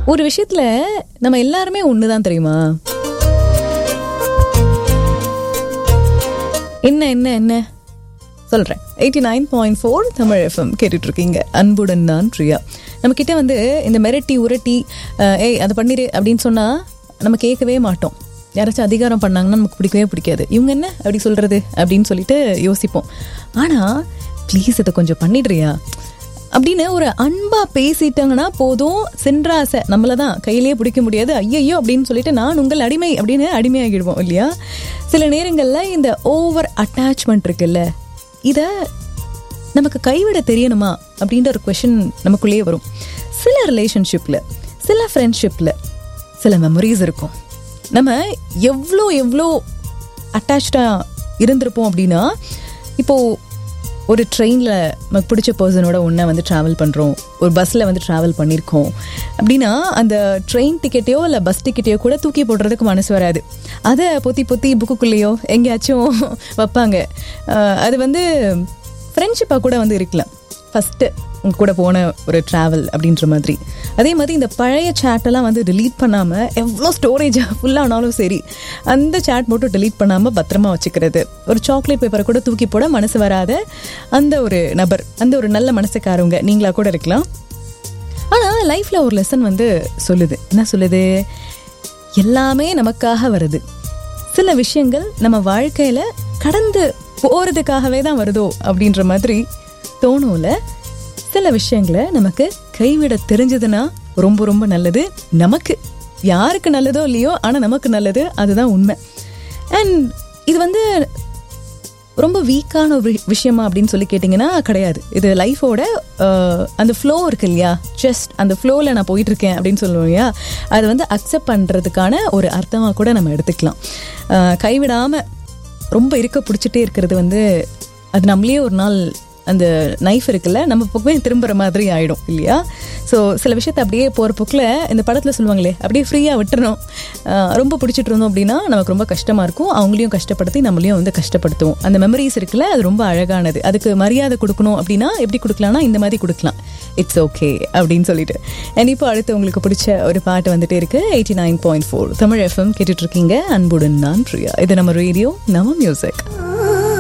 ஒரு விஷயத்துல நம்ம எல்லாருமே ஒண்ணுதான் தெரியுமா என்ன என்ன என்ன சொல்றேன் eighty nine point four Tamil FM கேட்டுட்டு இருக்கீங்க அன்புடன் நான் பிரியா நம்ம கிட்ட வந்து இந்த மிரட்டி உரட்டி அஹ், ஏய் அதை பண்ணிடு அப்படின்னு சொன்னா நம்ம கேட்கவே மாட்டோம் யாராச்சும் அதிகாரம் பண்ணாங்கன்னா நமக்கு பிடிக்கவே பிடிக்காது இவங்க என்ன அப்படி சொல்றது அப்படின்னு சொல்லிட்டு யோசிப்போம் ஆனா ப்ளீஸ் இதை கொஞ்சம் பண்ணிடுறியா அப்படின்னு ஒரு அன்பா பேசிட்டாங்கன்னா போதும் சென்றாசை நம்மள தான் கையிலேயே பிடிக்க முடியாது ஐயையோ அப்படின்னு சொல்லிட்டு நான் உங்கள் அடிமை அப்படின்னு அடிமையாகிடுவோம் இல்லையா சில நேரங்களில் இந்த ஓவர் அட்டாச்மெண்ட் இருக்குல்ல இதை நமக்கு கைவிட தெரியணுமா அப்படின்ற ஒரு கொஷின் நமக்குள்ளேயே வரும் சில ரிலேஷன்ஷிப்பில் சில ஃப்ரெண்ட்ஷிப்பில் சில மெமரிஸ் இருக்கும் நம்ம எவ்வளோ எவ்வளோ அட்டாச்சாக இருந்திருப்போம் அப்படின்னா இப்போது ஒரு ட்ரெயினில் நமக்கு பிடிச்ச பர்சனோட ஒன்றா வந்து ட்ராவல் பண்ணுறோம் ஒரு பஸ்ஸில் வந்து ட்ராவல் பண்ணியிருக்கோம் அப்படின்னா அந்த ட்ரெயின் டிக்கெட்டையோ இல்லை பஸ் டிக்கெட்டையோ கூட தூக்கி போடுறதுக்கு மனசு வராது அதை பொத்தி பொத்தி புக்குக்குள்ளேயோ எங்கேயாச்சும் வைப்பாங்க அஹ் அது வந்து ஃப்ரெண்ட்ஷிப்பாக கூட வந்து இருக்கலாம் ஃபஸ்ட்டு உங்க கூட போன ஒரு ட்ராவல் அப்படின்ற மாதிரி அதே மாதிரி இந்த பழைய சேட்டெல்லாம் வந்து delete பண்ணாமல் எவ்வளோ ஸ்டோரேஜ் ஃபுல்லானாலும் சரி அந்த சேட் மட்டும் delete பண்ணாமல் பத்திரமா வச்சுக்கிறது ஒரு சாக்லேட் பேப்பரை கூட தூக்கி போட மனசு வராத அந்த ஒரு நபர் அந்த ஒரு நல்ல மனசுக்காரவங்க நீங்களா கூட இருக்கலாம் ஆனால் லைஃப்பில் ஒரு லெசன் வந்து சொல்லுது என்ன சொல்லுது எல்லாமே நமக்காக வருது சில விஷயங்கள் நம்ம வாழ்க்கையில கடந்து போறதுக்காகவே தான் வருதோ அப்படின்ற மாதிரி தோணும்ல சில விஷயங்களை நமக்கு கைவிட தெரிஞ்சதுன்னா ரொம்ப ரொம்ப நல்லது நமக்கு யாருக்கு நல்லதோ இல்லையோ ஆனா நமக்கு நல்லது அதுதான் உண்மை அண்ட் இது வந்து ரொம்ப வீக்கான ஒரு விஷயமா அப்படின்னு சொல்லி கேட்டிங்கன்னா கிடையாது இது லைஃபோட அந்த ஃப்ளோ இருக்கு இல்லையா ஜஸ்ட் அந்த ஃப்ளோவில் நான் போயிட்டு இருக்கேன் அப்படின்னு சொல்லுவோம் இல்லையா அது வந்து அக்செப்ட் பண்ணுறதுக்கான ஒரு அர்த்தமாக கூட நம்ம எடுத்துக்கலாம் அஹ், கைவிடாம ரொம்ப இருக்க பிடிச்சிட்டே இருக்கிறது வந்து அது நம்மளே ஒரு நாள் அந்த நைஃப் இருக்குல்ல நம்ம பக்கமே திரும்புற மாதிரி ஆயிடும் இல்லையா ஸோ சில விஷயத்தை அப்படியே போகிற போக்கில் இந்த படத்தில் சொல்லுவாங்களே அப்படியே ஃப்ரீயாக விட்டுறணும் ஆஹ் ரொம்ப பிடிச்சிட்டு இருந்தோம் அப்படின்னா நமக்கு ரொம்ப கஷ்டமாக இருக்கும் அவங்களையும் கஷ்டப்படுத்தி நம்மளையும் வந்து கஷ்டப்படுத்துவோம் அந்த மெமரிஸ் இருக்குல்ல அது ரொம்ப அழகானது அதுக்கு மரியாதை கொடுக்கணும் அப்படின்னா எப்படி கொடுக்கலாம்னா இந்த மாதிரி கொடுக்கலாம் இட்ஸ் ஓகே அப்படின்னு சொல்லிட்டு அண்ட் இப்போ அடுத்து உங்களுக்கு பிடிச்ச ஒரு பாட்டு வந்துட்டே இருக்கு eighty nine point four Tamil FM கேட்டுட்டு இருக்கீங்க அன்புடன் நான் பிரியா இது நம்ம ரேடியோ நம்ம மியூசிக்